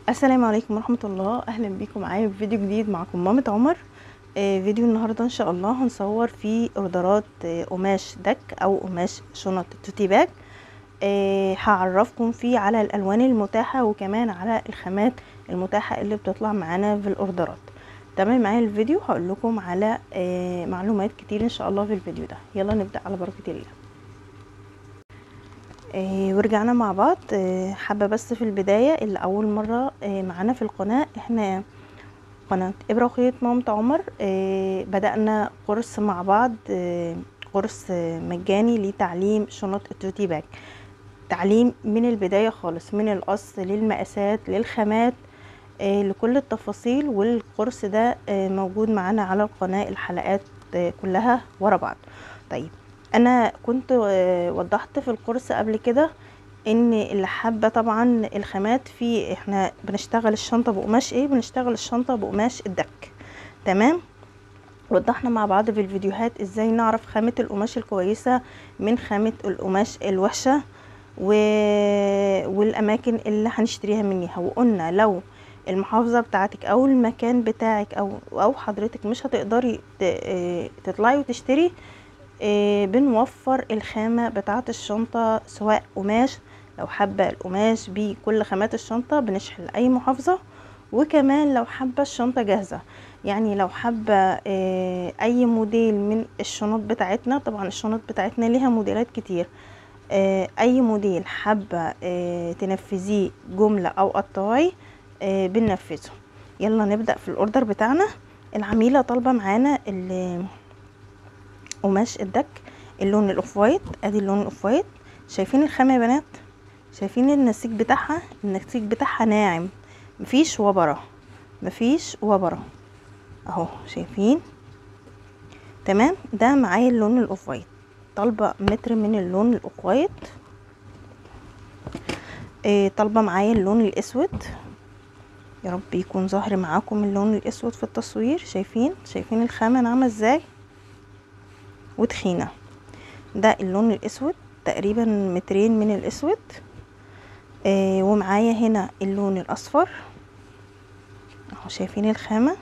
السلام عليكم ورحمة الله اهلا بيكم معايا في فيديو جديد معكم مامة عمر آه فيديو النهاردة ان شاء الله هنصور فيه اوردرات آه قماش دك او قماش شنط توتي باج آه هعرفكم فيه على الالوان المتاحة وكمان على الخامات المتاحة اللي بتطلع معانا في الاوردرات تمام معايا الفيديو هقول لكم على آه معلومات كتير ان شاء الله في الفيديو ده يلا نبدأ على بركة الله آه ورجعنا مع بعض آه حابة بس في البداية اللي أول مرة آه معانا في القناة احنا قناة إبرة وخيط مامة عمر آه بدأنا كورس مع بعض آه كورس آه مجاني لتعليم شنط التوتي باج تعليم من البداية خالص من القص للمقاسات للخامات آه لكل التفاصيل والكورس ده آه موجود معانا على القناة الحلقات آه كلها ورا بعض طيب انا كنت وضحت في الكورس قبل كده ان اللي حابه طبعا الخامات في احنا بنشتغل الشنطه بقماش ايه بنشتغل الشنطه بقماش الدك تمام وضحنا مع بعض في الفيديوهات ازاي نعرف خامه القماش الكويسه من خامه القماش الوحشه و... والاماكن اللي هنشتريها منها وقلنا لو المحافظه بتاعتك او المكان بتاعك او او حضرتك مش هتقدري تطلعي وتشتري إيه بنوفر الخامة بتاعة الشنطة سواء قماش لو حابة القماش بكل خامات الشنطة بنشحن لأي محافظة وكمان لو حابة الشنطة جاهزة يعني لو حابة إيه أي موديل من الشنط بتاعتنا طبعا الشنط بتاعتنا ليها موديلات كتير إيه أي موديل حابة تنفذيه جملة أو قطاعي بننفذه يلا نبدأ في الأوردر بتاعنا العميلة طالبة معانا اللي قماش الدك اللون الاوف وايت ادي اللون الاوف وايت شايفين الخامه يا بنات شايفين النسيج بتاعها النسيج بتاعها ناعم مفيش وبره مفيش وبره اهو شايفين تمام ده معايا اللون الاوف وايت طالبه متر من اللون الاوف وايت إيه طالبه معايا اللون الاسود يا رب يكون ظاهر معاكم اللون الاسود في التصوير شايفين شايفين الخامه ناعمه ازاي وتخينة ده اللون الاسود تقريبا مترين من الاسود آه ومعايا هنا اللون الاصفر اهو شايفين الخامة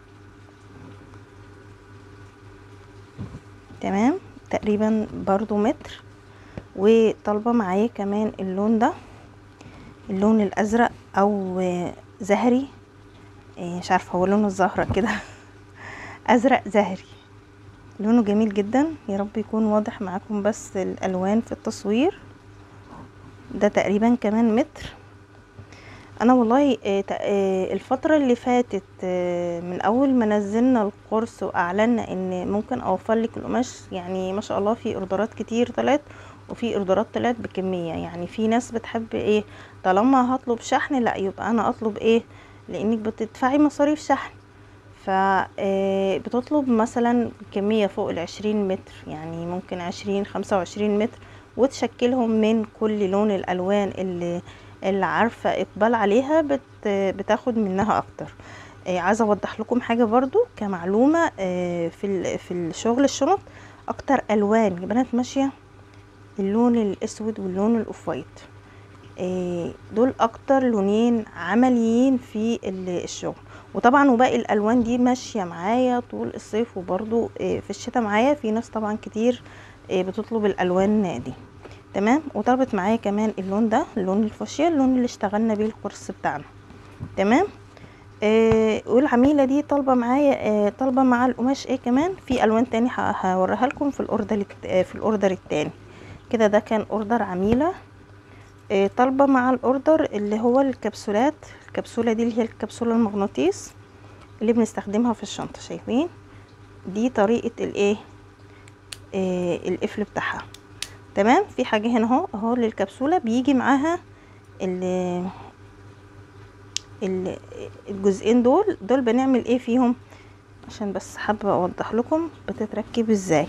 تمام تقريبا برضو متر وطالبة معايا كمان اللون ده اللون الازرق او آه زهري آه مش عارفه هو لونه الزهرة كده ازرق زهري لونه جميل جدا يا رب يكون واضح معاكم بس الالوان في التصوير ده تقريبا كمان متر انا والله الفتره اللي فاتت من اول ما نزلنا الكورس واعلنا ان ممكن اوفر لك القماش يعني ما شاء الله في اوردرات كتير طلعت وفي اوردرات طلعت بكميه يعني في ناس بتحب ايه طالما هطلب شحن لا يبقى انا اطلب ايه لانك بتدفعي مصاريف شحن فبتطلب مثلا كمية فوق العشرين متر يعني ممكن عشرين خمسة وعشرين متر وتشكلهم من كل لون الألوان اللي, اللي عارفة إقبال عليها بت بتاخد منها أكتر عايزة أوضح لكم حاجة برضو كمعلومة في في الشغل الشنط أكتر ألوان بنات ماشية اللون الأسود واللون الأوف وايت دول أكتر لونين عمليين في الشغل وطبعا وباقي الالوان دي ماشيه معايا طول الصيف وبرضو في الشتاء معايا في ناس طبعا كتير بتطلب الالوان دي تمام وطلبت معايا كمان اللون ده اللون الفوشيا اللون اللي اشتغلنا بيه الكورس بتاعنا تمام آه والعميله دي طالبه معايا آه طالبه مع القماش ايه كمان في الوان تاني هوريها لكم في الاوردر في الاوردر التاني كده ده كان اوردر عميله آه طالبه مع الاوردر اللي هو الكبسولات الكبسولة دي اللي هي الكبسولة المغناطيس اللي بنستخدمها في الشنطة شايفين دي طريقة الايه آه القفل بتاعها تمام في حاجة هنا اهو اهو للكبسولة بيجي معاها ال الجزئين دول دول بنعمل ايه فيهم عشان بس حابة اوضح لكم بتتركب ازاي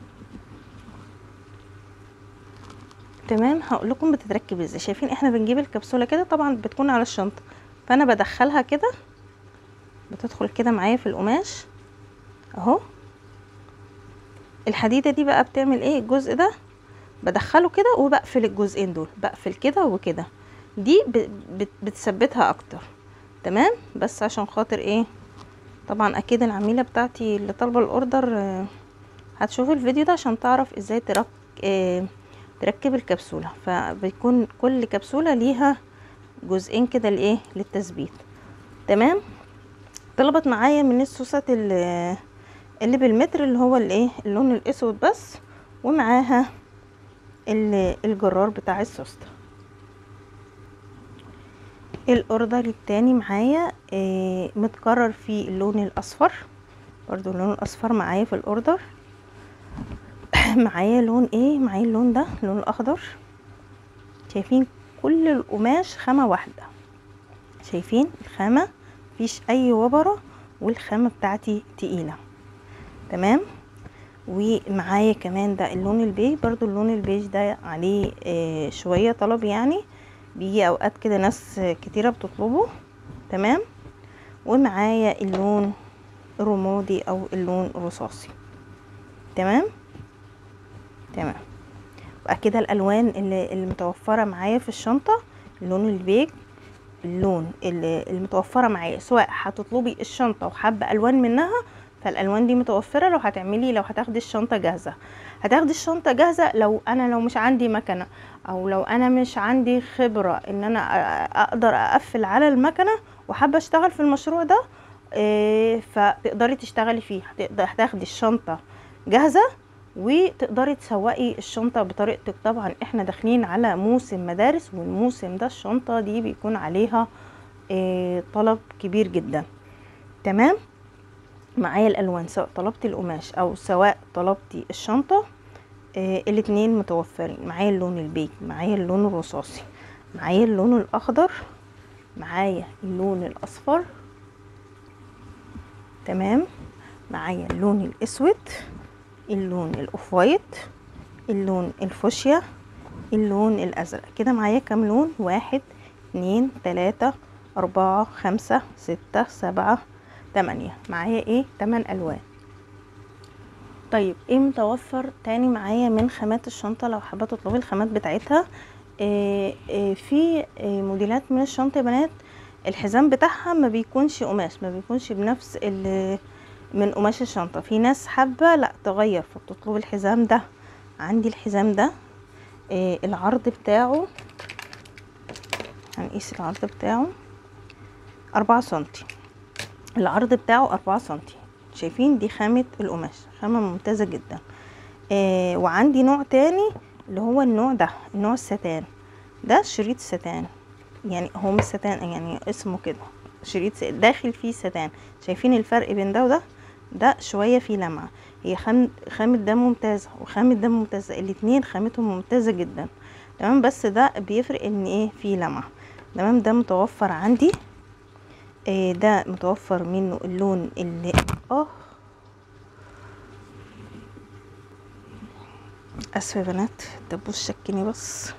تمام هقول لكم بتتركب ازاي شايفين احنا بنجيب الكبسولة كده طبعا بتكون على الشنطة فانا بدخلها كده بتدخل كده معايا في القماش اهو الحديدة دي بقى بتعمل ايه الجزء ده بدخله كده وبقفل الجزئين دول بقفل كده وكده دي ب- بت- بتثبتها اكتر تمام بس عشان خاطر ايه طبعا اكيد العميلة بتاعتي اللي طالبة الاوردر آه، هتشوف الفيديو ده عشان تعرف ازاي ترك آه، تركب الكبسولة فبيكون كل كبسولة ليها جزئين كده لايه للتثبيت تمام طلبت معايا من السوست اللي اللي بالمتر اللي هو الايه اللون الاسود بس ومعاها ال- الجرار بتاع السوسته الاوردر التاني معايا آه، متكرر فيه اللون الاصفر برضو اللون الاصفر معايا في الاوردر معايا لون ايه معايا اللون ده اللون الاخضر شايفين كل القماش خامة واحدة شايفين الخامة مفيش اي وبرة والخامة بتاعتي تقيلة تمام ومعايا كمان ده اللون البيج برضو اللون البيج ده عليه آه، شوية طلب يعني بيجي اوقات كده ناس كتيرة بتطلبه تمام ومعايا اللون الرمادي او اللون الرصاصي تمام تمام بقى كده الالوان اللي المتوفره معايا في الشنطه اللون البيج اللون اللي المتوفره معايا سواء هتطلبي الشنطه وحابه الوان منها فالالوان دي متوفره لو هتعملي لو هتاخدي الشنطه جاهزه هتاخدي الشنطه جاهزه لو انا لو مش عندي مكنه او لو انا مش عندي خبره ان انا أ- اقدر اقفل على المكنه وحابه اشتغل في المشروع ده إيه، فتقدري تشتغلي فيه هتقدر- هتاخدي الشنطه جاهزه وتقدري تسوقي الشنطة بطريقتك طبعا احنا داخلين على موسم مدارس والموسم ده الشنطة دي بيكون عليها اه طلب كبير جدا تمام معايا الالوان سواء طلبتي القماش او سواء طلبتي الشنطة اه الاتنين متوفرين معايا اللون البيج معايا اللون الرصاصي معايا اللون الاخضر معايا اللون الاصفر تمام معايا اللون الاسود اللون الاوف وايت اللون الفوشيا اللون الازرق كده معايا كام لون واحد اتنين تلاتة اربعة خمسة ستة سبعة تمانية معايا ايه تمن الوان طيب ايه متوفر تاني معايا من خامات الشنطة لو حابة تطلبي الخامات بتاعتها إيه إيه في إيه موديلات من الشنطة يا بنات الحزام بتاعها ما بيكونش قماش ما بيكونش بنفس ال من قماش الشنطة في ناس حابة لا تغير فبتطلب الحزام ده عندي الحزام ده إيه العرض بتاعه هنقيس العرض بتاعه أربعة سنتي العرض بتاعه أربعة سنتي شايفين دي خامة القماش خامة ممتازة جدا إيه وعندي نوع تاني اللي هو النوع ده النوع الستان ده شريط ستان يعني هو مش ستان يعني اسمه كده شريط س- داخل فيه ستان شايفين الفرق بين ده وده ده شويه فيه لمعه هي خام خامه ده ممتازه وخامه ده ممتازه الاتنين خامتهم ممتازه جدا تمام بس ده بيفرق ان ايه فيه لمعه تمام ده متوفر عندي إيه ده متوفر منه اللون اللي اه اسفه يا بنات الدبوس شكني بس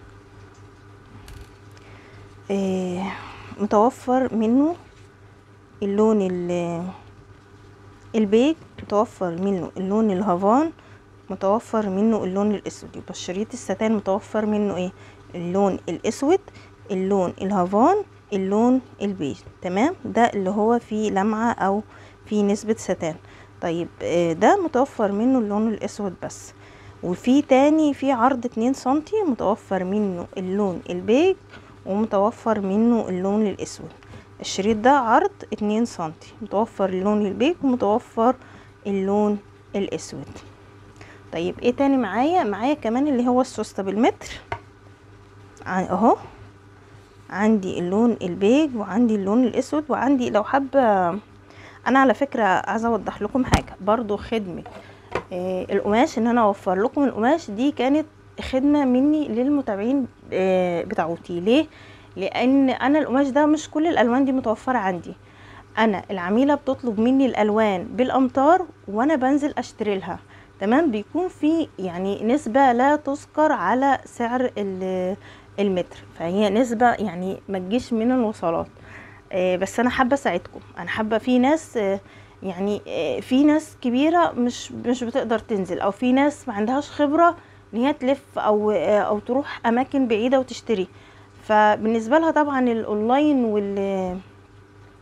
إيه متوفر منه اللون ال- البيج متوفر منه اللون الهافان متوفر منه اللون الاسود يبقى الشريط الستان متوفر منه ايه اللون الاسود اللون الهافان اللون البيج تمام ده اللي هو فيه لمعة او فيه نسبة ستان طيب آه، ده متوفر منه اللون الاسود بس وفي تاني في عرض اتنين سنتي متوفر منه اللون البيج ومتوفر منه اللون الاسود الشريط ده عرض اتنين سنتي متوفر اللون البيج ومتوفر اللون الاسود طيب ايه تاني معايا معايا كمان اللي هو السوسته بالمتر ع- اهو عندي اللون البيج وعندي اللون الاسود وعندي لو حابه انا على فكره عايزه اوضح لكم حاجه برضو خدمه آه القماش ان انا اوفر لكم القماش دي كانت خدمه مني للمتابعين آه بتاعوتي ليه لان انا القماش ده مش كل الالوان دي متوفره عندي انا العميله بتطلب مني الالوان بالامتار وانا بنزل اشتري لها تمام بيكون في يعني نسبه لا تذكر على سعر ال- المتر فهي نسبه يعني ما تجيش من الوصلات آه، بس انا حابه اساعدكم انا حابه في ناس آه، يعني آه، في ناس كبيره مش مش بتقدر تنزل او في ناس ما عندهاش خبره ان هي تلف او آه، او تروح اماكن بعيده وتشتري فبالنسبه لها طبعا الاونلاين وال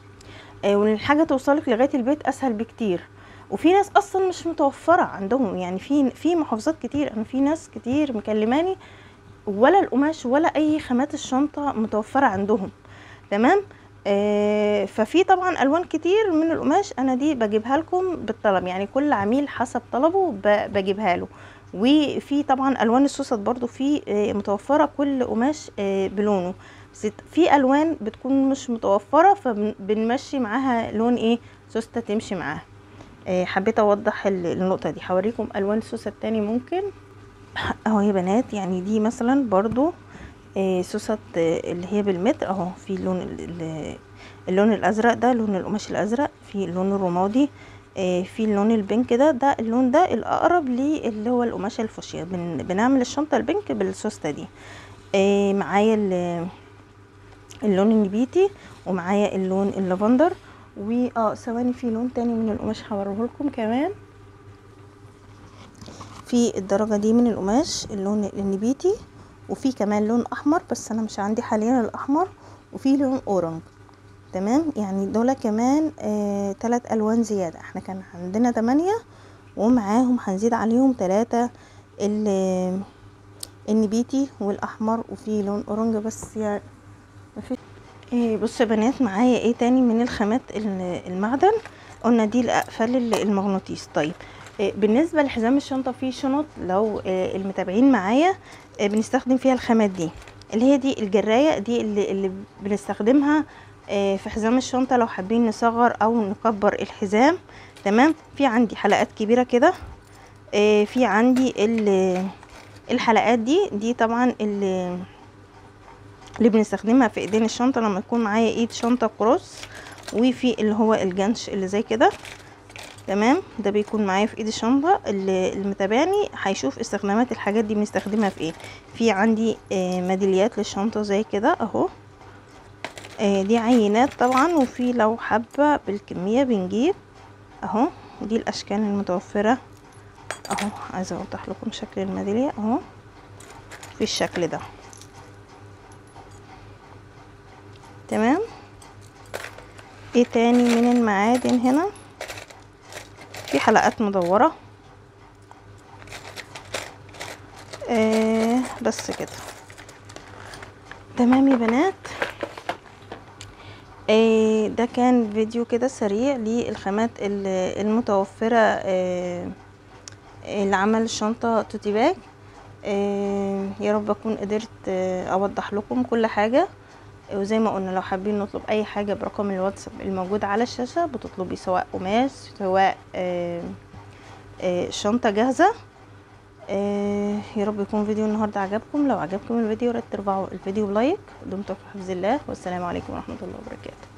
آه، وان الحاجه توصلك لغايه البيت اسهل بكتير وفي ناس اصلا مش متوفره عندهم يعني في في محافظات كتير انا في ناس كتير مكلماني ولا القماش ولا اي خامات الشنطه متوفره عندهم تمام آه ففي طبعا الوان كتير من القماش انا دي بجيبها لكم بالطلب يعني كل عميل حسب طلبه ب- بجيبها له وفي طبعا الوان السوست برضو في آه متوفره كل قماش آه بلونه بس في الوان بتكون مش متوفره فبنمشي معاها لون ايه سوسته تمشي معاها آه حبيت اوضح ال- النقطه دي هوريكم الوان السوسه التاني ممكن اهو يا بنات يعني دي مثلا برضو آه سوست آه اللي هي بالمتر اهو في اللون ال- ال- اللون الازرق ده لون القماش الازرق في اللون الرمادي آه في اللون البنك ده ده اللون ده الاقرب لي اللي هو القماش الفوشيا بن بنعمل الشنطه البنك بالسوسته دي آه معايا ال- اللون النبيتي ومعايا اللون اللافندر و اه ثواني في لون تاني من القماش هوريه لكم كمان في الدرجه دي من القماش اللون النبيتي وفي كمان لون احمر بس انا مش عندي حاليا الاحمر وفي لون اورنج تمام يعني دول كمان آه تلات الوان زياده احنا كان عندنا تمانية ومعاهم هنزيد عليهم تلاتة ال- النبيتي والاحمر وفي لون اورنج بس يعني مفيش إيه بصوا يا بنات معايا ايه تاني من الخامات ال- المعدن قلنا دي الاقفال ال- المغناطيس طيب إيه بالنسبه لحزام الشنطه في شنط لو إيه المتابعين معايا إيه بنستخدم فيها الخامات دي اللي هي دي الجرايه دي اللي, اللي بنستخدمها إيه في حزام الشنطه لو حابين نصغر او نكبر الحزام تمام في عندي حلقات كبيره كده إيه في عندي ال- الحلقات دي دي طبعا اللي اللي بنستخدمها في ايدين الشنطة لما يكون معايا ايد شنطة كروس وفي اللي هو الجنش اللي زي كده تمام ده بيكون معايا في ايد الشنطة اللي المتابعني هيشوف استخدامات الحاجات دي بنستخدمها في ايه في عندي آه ميداليات للشنطة زي كده اهو آه دي عينات طبعا وفي لو حابة بالكمية بنجيب اهو دي الاشكال المتوفرة اهو عايزة اوضح لكم شكل الميدالية اهو في الشكل ده تمام ايه تاني من المعادن هنا في حلقات مدورة آه بس كده تمام يا بنات آه ده كان فيديو كده سريع للخامات ال- المتوفرة آه لعمل الشنطة توتي باج آه يا رب اكون قدرت آه اوضح لكم كل حاجة وزي ما قلنا لو حابين نطلب اي حاجة برقم الواتساب الموجود على الشاشة بتطلبي سواء قماش سواء آه آه شنطة جاهزة آه يا رب يكون فيديو النهاردة عجبكم لو عجبكم الفيديو ريت ترفعوا الفيديو بلايك دمتم في حفظ الله والسلام عليكم ورحمة الله وبركاته